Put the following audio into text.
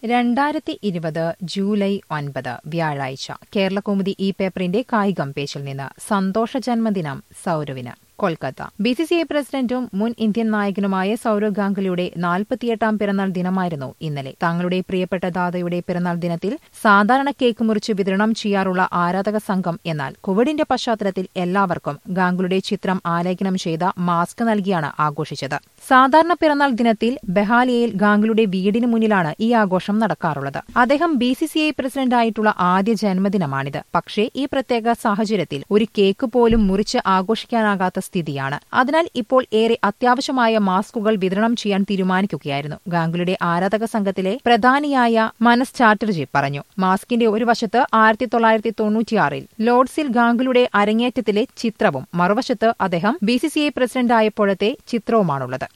രണ്ടായിരത്തി ഇരുപത് ജൂലൈ ഒൻപത് വ്യാഴാഴ്ച കേരളകൗമുദി ഈ പേപ്പറിന്റെ കായികം പേജിൽ നിന്ന് സന്തോഷ ജന്മദിനം സൗരവിന് Kolkata B C C I പ്രസിഡന്റും മുൻ ഇന്ത്യൻ നായകനുമായ സൌരവ് ഗാംഗുലിയുടെ നാൽപ്പത്തിയെട്ടാം പിറന്നാൾ ദിനമായിരുന്നു ഇന്നലെ തങ്ങളുടെ പ്രിയപ്പെട്ട ദാദയുടെ പിറന്നാൾ ദിനത്തിൽ സാധാരണ കേക്ക് മുറിച്ച് വിതരണം ചെയ്യാറുള്ള ആരാധക സംഘം എന്നാൽ കോവിഡിന്റെ പശ്ചാത്തലത്തിൽ എല്ലാവർക്കും ഗാംഗുലിയുടെ ചിത്രം ആലേഖനം ചെയ്ത മാസ്ക് നൽകിയാണ് ആഘോഷിച്ചത് സാധാരണ പിറന്നാൾ ദിനത്തിൽ ബെഹാലിയയിൽ ഗാംഗുലിയുടെ വീടിന് മുന്നിലാണ് ഈ ആഘോഷം നടക്കാറുള്ളത് അദ്ദേഹം ബി സി സി ഐ പ്രസിഡന്റായിട്ടുള്ള ആദ്യ ജന്മദിനമാണിത് പക്ഷേ ഈ പ്രത്യേക സാഹചര്യത്തിൽ ഒരു കേക്ക് പോലും മുറിച്ച് ആഘോഷിക്കാനാകാത്ത സ്ഥിതിയാണ് അതിനാൽ ഇപ്പോൾ ഏറെ അത്യാവശ്യമായ മാസ്കുകൾ വിതരണം ചെയ്യാൻ തീരുമാനിക്കുകയായിരുന്നു ഗാംഗുലിയുടെ ആരാധക സംഘത്തിലെ പ്രധാനിയായ മനസ് ചാറ്റർജി പറഞ്ഞു മാസ്കിന്റെ ഒരു വശത്ത് ആയിരത്തി തൊള്ളായിരത്തി തൊണ്ണൂറ്റിയാറിൽ ലോർഡ്സിൽ ഗാംഗുലിയുടെ അരങ്ങേറ്റത്തിലെ ചിത്രവും മറുവശത്ത് അദ്ദേഹം ബി സി സി ഐ പ്രസിഡന്റായപ്പോഴത്തെ ചിത്രവുമാണുള്ളത്